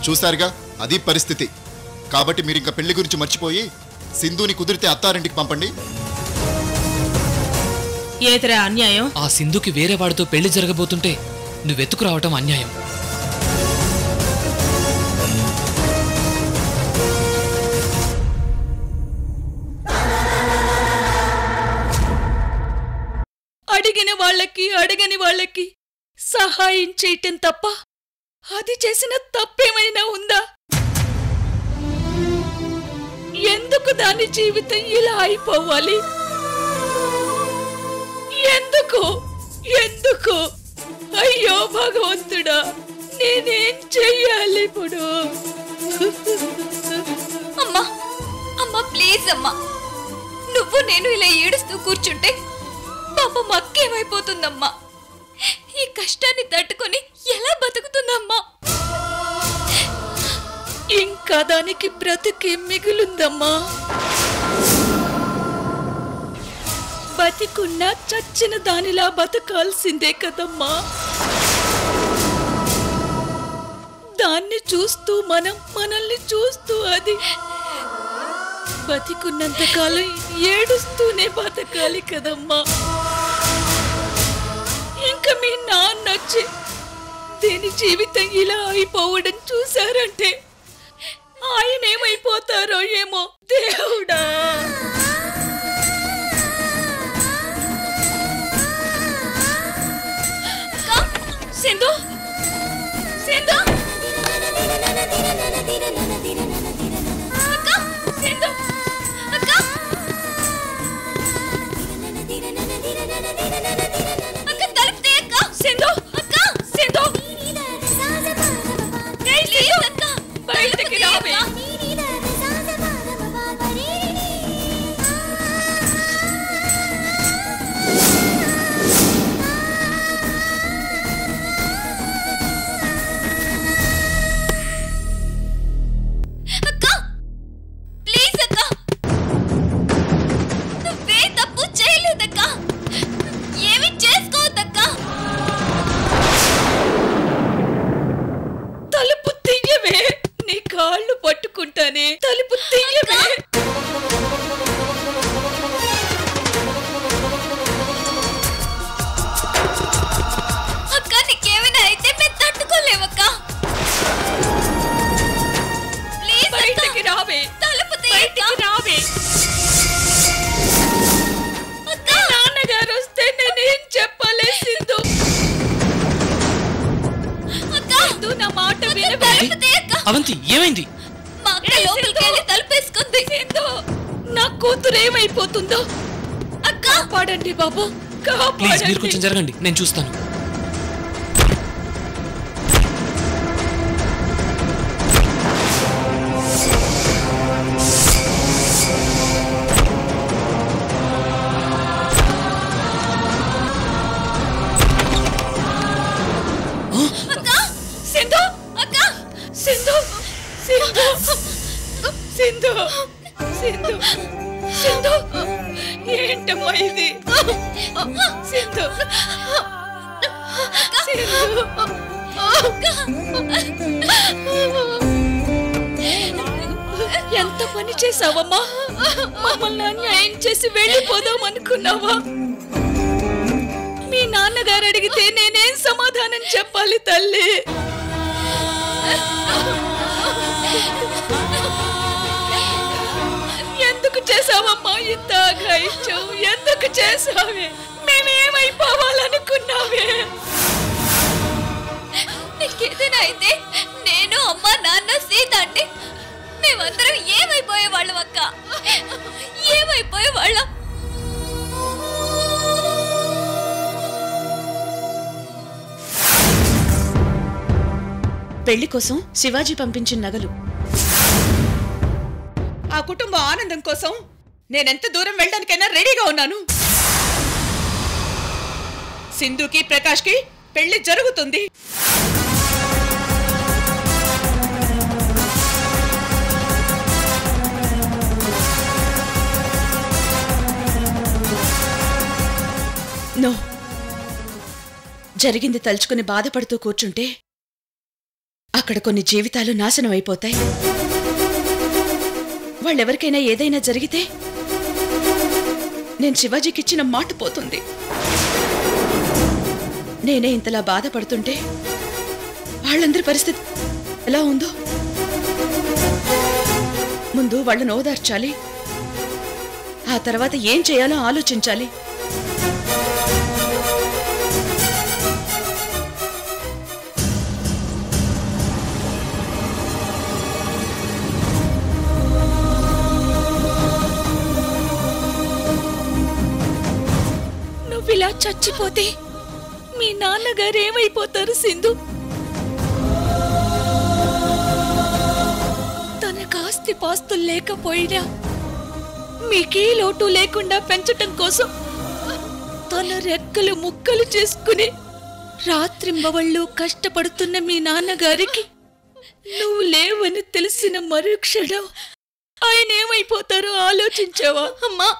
చూశారుగా అది పరిస్థితి కాబట్టి మీరు ఇంకా పెళ్లి గురించి మర్చిపోయి సింధుని కుదిరితే అత్తారింటికి పంపండి ఏతరా అన్యాయం ఆ సింధుకి వేరే వాడితో పెళ్లి జరగబోతుంటే నువ్వెత్తుకు రావటం అన్యాయం అడిగిన వాళ్ళకి అడగని వాళ్ళకి సహాయం చేయటం తప్ప అది చేసిన తప్పేమైనా ఉందా ఎందుకు దాని జీవితం ఇలా అయిపోవాలి ఎందుకు ఎందుకు అయ్యో భగవంతుడా నేనేం చెయ్యాలి ఇప్పుడు అమ్మా అమ్మా ప్లీజ్ అమ్మా నువ్వు నేను ఇలా ఏడుస్తూ కూర్చుంటే పాప మక్కేమైపోతుందమ్మా ఈ కష్టాన్ని తట్టుకొని ఎలా బతుకుతుందమ్మా ఇంకా దానికి బ్రతికే మిగులుందమ్మా బతికున్నా చచ్చిన దానిలా బతకాల్సిందే కదమ్మా దాన్ని చూస్తూ మనం మనల్ని చూస్తూ అది బతికున్నంత కాలం ఏడుస్తూనే బతకాలి కదమ్మా ఇంకా మీ నాన్నొచ్చి దీని జీవితం ఇలా అయిపోవడం చూశారంటే ఆయన ఏమైపోతారో ఏమో దేవుడా సింధు సింధు అక్క సింధు అక్క అక్క తలుపు తీ అక్క సింధు అక్క సింధు ప్లీజ్ అక్క బయటికి రావే అక్క ప్లీజ్ అక్క నువ్వే తప్పు చేయలేదక్క ఏమి చేసుకోవద్దక్క తలుపు తీయవే నీ కాళ్ళు పట్టుకుంటానే తలుపు తీయవే అక్క నీకేమైనా అయితే మేము తట్టుకోలేవక్క ప్లీజ్ బయటికి రావే తలుపు తీ బయటికి రావే అక్క నాన్నగారు వస్తే నేనేం చెప్పాలి సింధు అక్క సింధు నా మాట వినవే తలుపు తీ అక్క అవంతి ఏమైంది మా అక్క లోపలికి వెళ్ళి తలుపేసుకుంది సింధు నా కూతురు ఏమైపోతుందో అక్క కాపాడండి బాబు ప్లీజ్ మీరు కొంచెం కాపాడండి జరగండి నేను చూస్తాను అక్క సింధు అక్క సింధు సింధు సింధు సింధు సింధు ఏంటమ్మా ఇది సింధు సింధు ఎంత పని చేసావమ్మా మమ్మల్ని అన్యాయం చేసి వెళ్ళిపోదాం అనుకున్నావా మీ నాన్నగారు అడిగితే నేనేం సమాధానం చెప్పాలి తల్లి ఎందుకు చేసావమ్మా ఇంత అఘాయిత్యం ఎందుకు చేసావే మేమేమైపోవాలనుకున్నావే నీకేదైనా అయితే నేను అమ్మ నాన్న సీత అంటే మేమందరం ఏమైపోయే వాళ్ళం అక్క ఏమైపోయే వాళ్ళం పెళ్లి కోసం శివాజీ పంపించిన నగలు ఆ కుటుంబ ఆనందం కోసం నేనెంత దూరం వెళ్ళడానికైనా రెడీగా ఉన్నాను సింధుకి ప్రకాష్కి పెళ్లి జరుగుతుంది నో జరిగింది తలుచుకుని బాధపడుతూ కూర్చుంటే అక్కడ కొన్ని జీవితాలు నాశనం అయిపోతాయి వాళ్ళెవరికైనా ఏదైనా జరిగితే నేను శివాజీకి ఇచ్చిన మాట పోతుంది నేనే ఇంతలా బాధపడుతుంటే వాళ్ళందరి పరిస్థితి ఎలా ఉందో ముందు వాళ్ళని ఓదార్చాలి ఆ తర్వాత ఏం చేయాలో ఆలోచించాలి నువ్విలా చచ్చిపోతే మీ నాన్నగారు ఏమైపోతారు సింధు తనకు ఆస్తి పాస్తులు లేకపోయినా మీకే లోటు లేకుండా పెంచటం కోసం తన రెక్కలు ముక్కలు చేసుకుని రాత్రింబవళ్ళు కష్టపడుతున్న మీ నాన్నగారికి నువ్వు లేవని తెలిసిన మరుక్షణం ఆయన ఏమైపోతారో ఆలోచించావా అమ్మా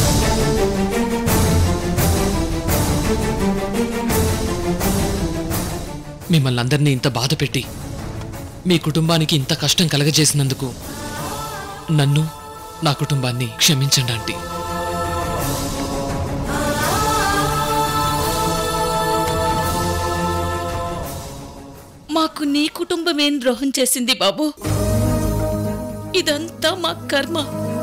మిమ్మల్ని అందరినీ ఇంత బాధ పెట్టి మీ కుటుంబానికి ఇంత కష్టం కలగజేసినందుకు నన్ను నా కుటుంబాన్ని క్షమించండి ఆంటీ మాకు నీ కుటుంబం ఏం ద్రోహం చేసింది బాబు ఇదంతా మా కర్మ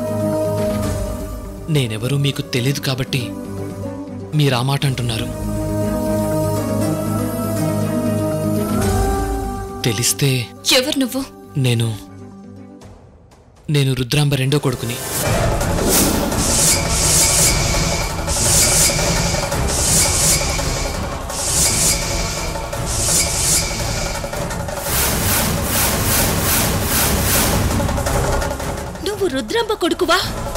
నేనెవరూ మీకు తెలియదు కాబట్టి మీరు ఆ మాట అంటున్నారు తెలిస్తే ఎవరు నువ్వు నేను నేను రుద్రాంబ రెండో కొడుకుని నువ్వు రుద్రంబ కొడుకువా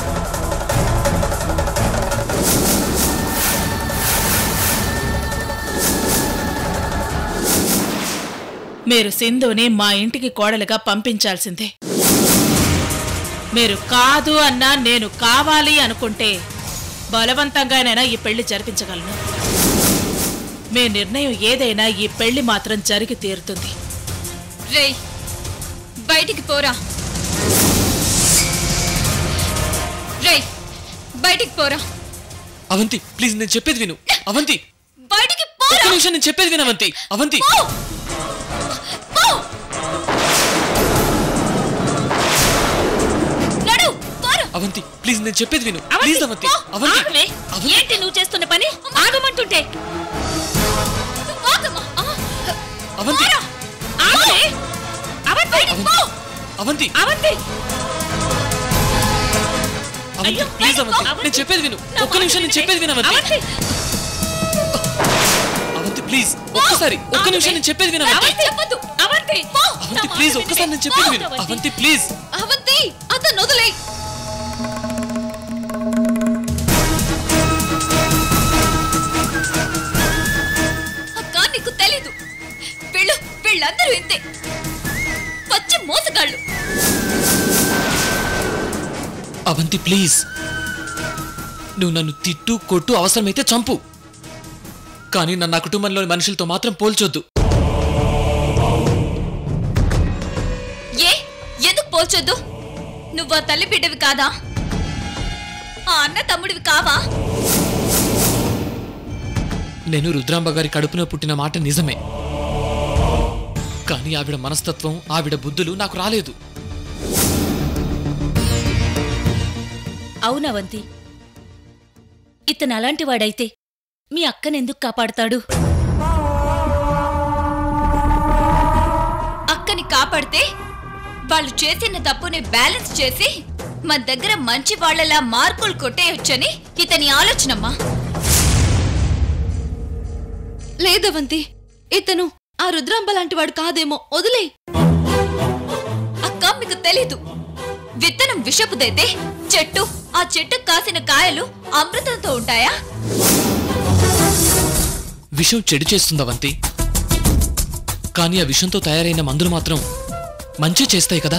మీరు సింధుని మా ఇంటికి కోడలుగా పంపించాల్సిందే మీరు కాదు అన్నా నేను కావాలి అనుకుంటే బలవంతంగానైనా ఈ పెళ్లి జరిపించగలను మీ నిర్ణయం ఏదైనా ఈ పెళ్లి మాత్రం జరిగి తీరుతుంది రేయ్ బయటికి పోరా రేయ్ బయటికి పోరా అవంతి ప్లీజ్ నేను చెప్పేది విను అవంతి బయటికి ఒక్క పోరా నిమిషం నేను చెప్పేది విను అవంతి అవంతి పో! పో! నడు పోరా అవంతి ప్లీజ్ నేను చెప్పేది విను ప్లీజ్ అవంతి అవంతి ఆగవే. అవంతి ఏంటి నువ్వు చేస్తున్న పని ఆగమంటుంటే నువ్వు ఆగమ్మా. ఆ, అవంతి పోరా. ఆగవే. అవంతి అవంతి అవంతి అవంతి అవంతి అయ్యో, ప్లీజ్ అయ్యో, అవంతి అవంతి. నేను చెప్పేది విను నా ఒక్క మాట నిమిషం నేను వినండి. చెప్పేది విను అవంతి అవంతి అవంతి ప్లీజ్ ఒక్కసారి ఒక్క నిమిషం నేను చెప్పేది విను అవంతి అవంతి చెప్పొద్దు. అవంతి అవంతి ప్లీజ్ ఒక్కసారి నేను చెప్పేది విను అవంతి. అవంతి ప్లీజ్ అవంతి అతను వదిలేయ్ అక్క నీకు తెలీదు వీళ్ళు వీళ్ళందరూ ఇంతే పచ్చి మోసగాళ్ళు అవంతి ప్లీజ్ నువ్వు నన్ను తిట్టు కొట్టు అవసరమైతే చంపు కానీ నన్ను నా కుటుంబంలోని మనుషులతో మాత్రం పోల్చొద్దు ఏ ఎందుకు పోల్చొద్దు నువ్వు ఆ తల్లి బిడ్డవి కాదా ఆ అన్న తమ్ముడివి కావా నేను రుద్రాంబ గారి కడుపున పుట్టిన మాట నిజమే కానీ ఆవిడ మనస్తత్వం ఆవిడ బుద్ధులు నాకు రాలేదు అవునవంతి ఇతను అలాంటి వాడైతే మీ అక్కనెందుకు కాపాడతాడు అక్కని కాపాడితే వాళ్ళు చేసిన తప్పుని బ్యాలెన్స్ చేసి మన దగ్గర మంచి వాళ్ళలా మార్కులు కొట్టేయొచ్చని ఇతని ఆలోచనమ్మా లేదవంతి ఇతను ఆ రుద్రాంబ లాంటి వాడు కాదేమో వదిలే అక్క మీకు తెలీదు విత్తనం విషపుదైతే చెట్టు ఆ చెట్టు కాసిన కాయలు అమృతంతో ఉంటాయా విషం చెడు చేస్తుంది అవంతి కానీ ఆ విషంతో తయారైన మందులు మాత్రం మంచి చేస్తాయి కదా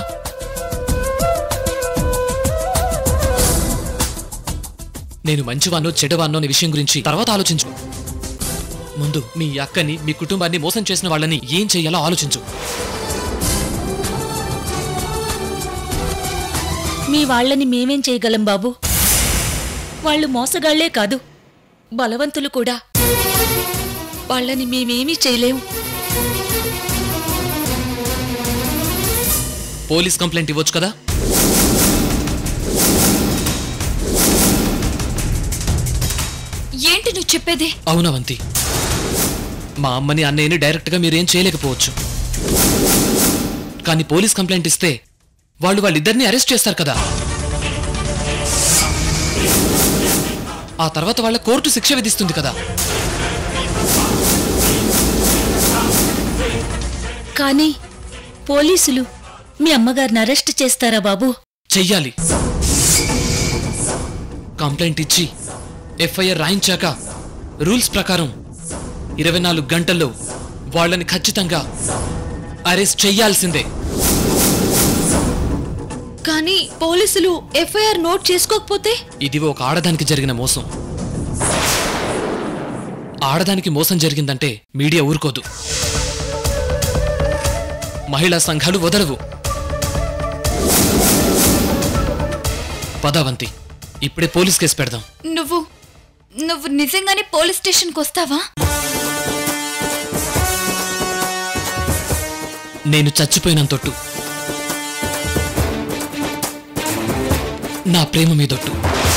నేను మంచివాన్నో చెడవాన్నో అనే విషయం గురించి తర్వాత ఆలోచించు ముందు మీ అక్కని మీ కుటుంబాన్ని మోసం చేసిన వాళ్ళని ఏం చెయ్యాలో ఆలోచించు మీ వాళ్ళని మేమేం చేయగలం బాబు వాళ్ళు మోసగాళ్లే కాదు బలవంతులు కూడా వాళ్ళని మేమేమీ చేయలేం పోలీస్ కంప్లైంట్ ఇవ్వచ్చు కదా ఏంటి నువ్వు చెప్పేది అవునవంతి మా అమ్మని అన్నయ్యని డైరెక్ట్గా మీరేం చేయలేకపోవచ్చు కానీ పోలీస్ కంప్లైంట్ ఇస్తే వాళ్ళు వాళ్ళిద్దరిని అరెస్ట్ చేస్తారు కదా ఆ తర్వాత వాళ్ళ కోర్టు శిక్ష విధిస్తుంది కదా కానీ పోలీసులు మీ అమ్మగారిని అరెస్ట్ చేస్తారా బాబు చెయ్యాలి కంప్లైంట్ ఇచ్చి ఎఫ్ఐఆర్ రాయించాక రూల్స్ ప్రకారం ఇరవై నాలుగు గంటల్లో వాళ్ళని ఖచ్చితంగా అరెస్ట్ చెయ్యాల్సిందే కానీ పోలీసులు ఎఫ్ఐఆర్ నోట్ చేసుకోకపోతే ఇది ఒక ఆడదానికి జరిగిన మోసం ఆడదానికి మోసం జరిగిందంటే మీడియా ఊరుకోదు మహిళా సంఘాలు వదలవు పదావంతి ఇప్పుడే పోలీస్ కేసు పెడదాం నువ్వు నువ్వు నిజంగానే పోలీస్ స్టేషన్కి వస్తావా నేను చచ్చిపోయినంతొట్టు నా ప్రేమ మీదొట్టు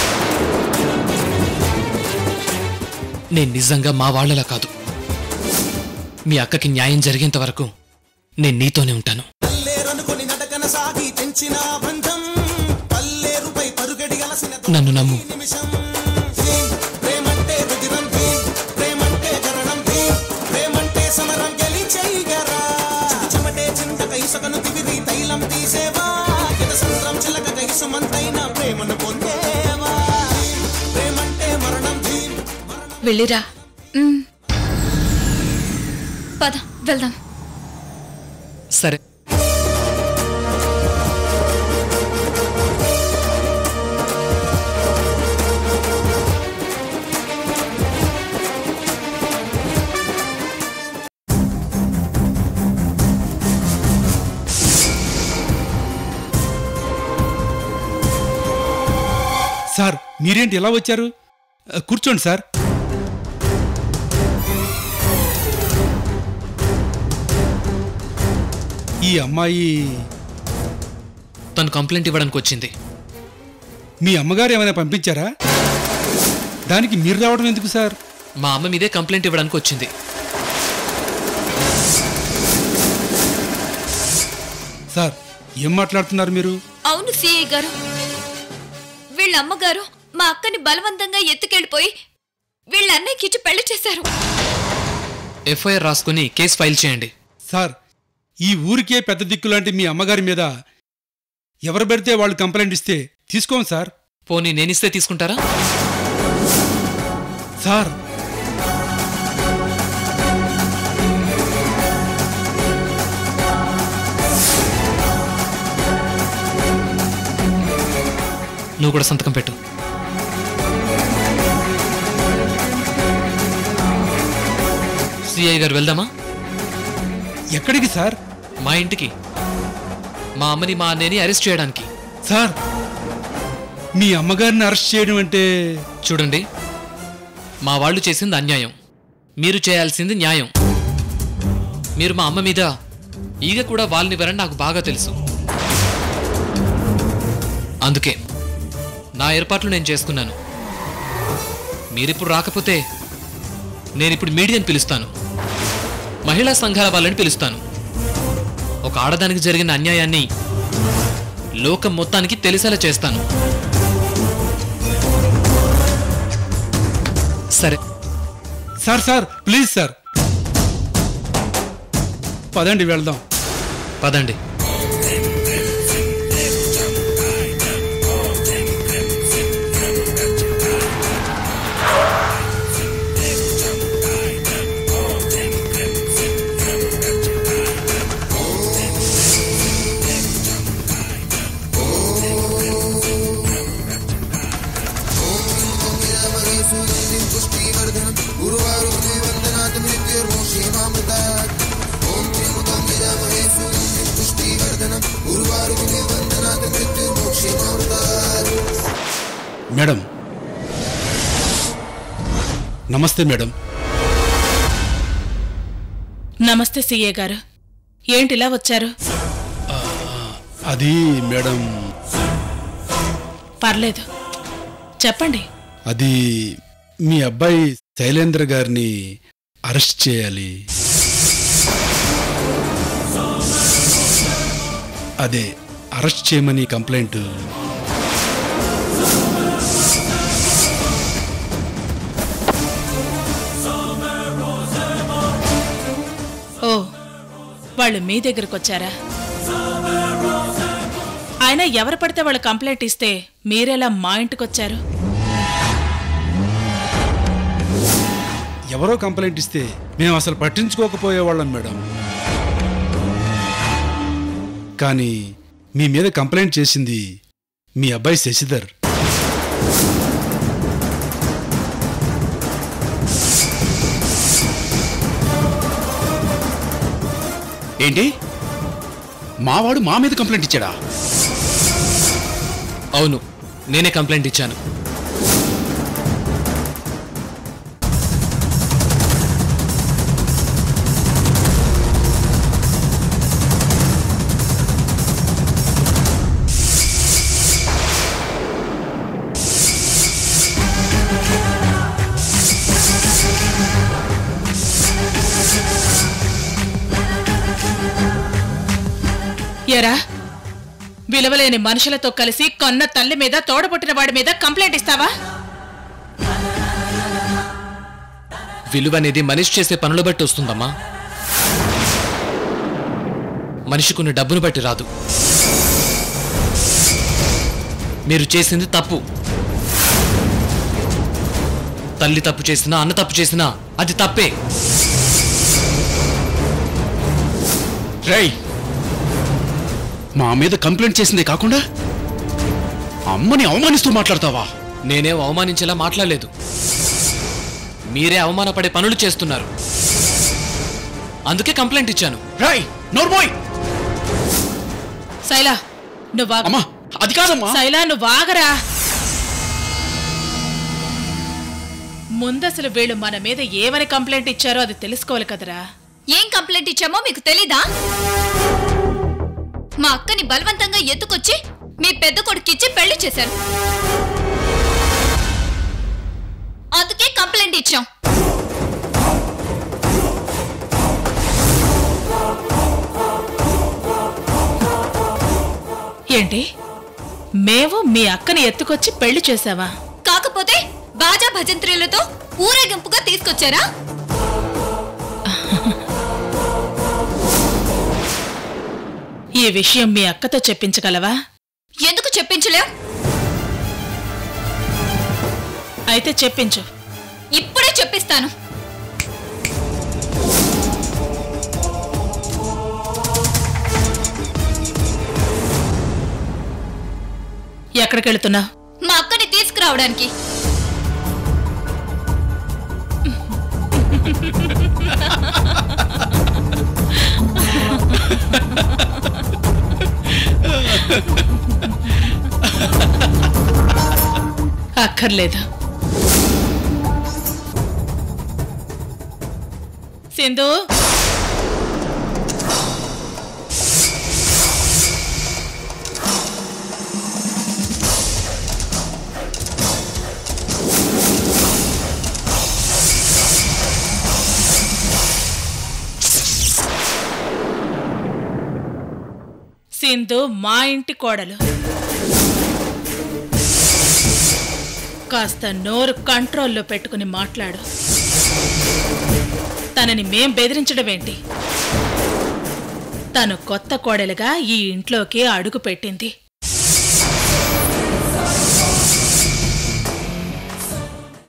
నేను నిజంగా మా వాళ్ళలా కాదు మీ అక్కకి న్యాయం జరిగేంత వరకు నేను నీతోనే ఉంటాను పల్లేరనుకొని నడకన సాగి తెంచిన బంధం పల్లేరుపై పరుగడి అలసిన నన్ను నమ్ము నిమిషం భీం, ప్రేమంటే రుదిరం భీం, ప్రేమంటే గరణం భీం, ప్రేమంటే సమరం గెలిచేయగరా చెమటే చింతక ఇసుకను తివిరి తైలం తీసేవా ఇద సంద్రం చిలక ఇసుమంతైన ప్రేమను పొందేవా భీం, ప్రేమంటే మరణం భీం వెళ్ళిరా మ్. పద వెళ్దాం సరే సార్ మీరేంటి ఎలా వచ్చారు ఆ, కూర్చోండి సార్ ఈ అమ్మాయి తను కంప్లైంట్ ఇవ్వడానికి వచ్చింది మీ అమ్మగారు ఏమైనా పంపించారా దానికి మీరు రావడం ఎందుకు సార్ మా అమ్మ మీదే కంప్లైంట్ ఇవ్వడానికి వచ్చింది సార్ ఏం మాట్లాడుతున్నారు మీరు అవును సిఐ గారు వీళ్ళ అమ్మగారు మా అక్కని బలవంతంగా ఎత్తుకెళ్ళిపోయి వీళ్ళ అన్నయ్యకి ఇచ్చి పెళ్లి చేశారు ఎఫ్ఐఆర్ రాసుకుని కేసు ఫైల్ చేయండి సార్ ఈ ఊరికే పెద్ద దిక్కు లాంటి మీ అమ్మగారి మీద ఎవరు పెడితే వాళ్ళు కంప్లైంట్ ఇస్తే తీసుకోం సార్ పోనీ నేనిస్తే తీసుకుంటారా సార్ నువ్వు కూడా సంతకం పెట్టు సిఐ గారు వెళ్దామా ఎక్కడికి సార్ మా ఇంటికి మా అమ్మని మా అన్నయ్యని అరెస్ట్ చేయడానికి సార్ మీ అమ్మగారిని అరెస్ట్ చేయడం అంటే చూడండి మా వాళ్ళు చేసింది అన్యాయం మీరు చేయాల్సింది న్యాయం మీరు మా అమ్మ మీద ఈగ కూడా వాళ్ళనివ్వరని నాకు బాగా తెలుసు అందుకే నా ఏర్పాట్లు నేను చేసుకున్నాను మీరిప్పుడు రాకపోతే నేనిప్పుడు మీడియాని పిలుస్తాను మహిళా సంఘాల వాళ్ళని పిలుస్తాను ఒక ఆడదానికి జరిగిన అన్యాయాన్ని లోకం మొత్తానికి తెలిసేలా చేస్తాను సరే సార్ సార్ ప్లీజ్ సార్ పదండి వెళ్దాం పదండి గురువారు వందనాథ మృత్యు మోక్షేమామృత మేడం నమస్తే మేడం నమస్తే సీఏ గారు ఏంటిలా వచ్చారు అది మేడం పర్లేదు చెప్పండి అది మీ అబ్బాయి శైలేంద్ర గారిని అరెస్ట్ చేయాలి అదే అరెస్ట్ చేయమని కంప్లైంట్ ఓ వాళ్ళు మీ దగ్గరకు వచ్చారా ఆయన ఎవరు పడితే వాళ్ళు కంప్లైంట్ ఇస్తే మీరెలా మా ఇంటికి వచ్చారు ఎవరో కంప్లైంట్ ఇస్తే మేము అసలు పట్టించుకోకపోయేవాళ్ళం మేడం కానీ మీ మీద కంప్లైంట్ చేసింది మీ అబ్బాయి శశిధర్ ఏంటి మావాడు మా మీద కంప్లైంట్ ఇచ్చాడా అవును నేనే కంప్లైంట్ ఇచ్చాను ఎరా విలువలేని మనుషులతో కలిసి కొన్న తల్లి మీద తోడబుట్టిన వాడి మీద కంప్లైంట్ ఇస్తావా విలువ అనేది మనిషి చేసే పనులు బట్టి వస్తుందమ్మా మనిషి కొన్ని డబ్బును బట్టి రాదు మీరు చేసింది తప్పు తల్లి తప్పు చేసినా అన్న తప్పు చేసినా అది తప్పే రేయ్ మా మీద కంప్లైంట్ చేసిందే కాకుండా అమ్మని అవమానిస్తూ మాట్లాడతావా నేనేం అవమానించేలా మాట్లాడలేదు మీరే అవమానపడే పనులు చేస్తున్నారు అందుకే కంప్లైంట్ ఇచ్చాను రాయ్ నోర్మోయ్ శైలా నువ్వు అమ్మా అది కాదమ్మా శైలా నువ్వు ఆగరా ముందసలు వీళ్ళు మన మీద ఏమని కంప్లైంట్ ఇచ్చారో అది తెలుసుకోవాలి కదరా ఏం కంప్లైంట్ ఇచ్చామో మీకు తెలీదా మా అక్కని బలవంతంగా ఎత్తుకొచ్చి మీ పెద్ద కొడుకిచ్చి పెళ్లి చేశారు అందుకే కంప్లైంట్ ఇచ్చాం ఏంటి మేము మీ అక్కని ఎత్తుకొచ్చి పెళ్లి చేసావా కాకపోతే బాజా భజంత్రీలతో ఊరేగింపుగా తీసుకొచ్చారా ఈ విషయం మీ అక్కతో చెప్పించగలవా ఎందుకు చెప్పించలేం అయితే చెప్పించు ఇప్పుడే చెప్పిస్తాను ఎక్కడికి వెళుతున్నా మా అక్కని తీసుకురావడానికి అక్కర్లేదు సింధు సింధు మా ఇంటి కోడలు కాస్త నోరు కంట్రోల్లో పెట్టుకుని మాట్లాడు తనని మేం బెదిరించడం ఏంటి తను కొత్త కోడలుగా ఈ ఇంట్లోకి అడుగు పెట్టింది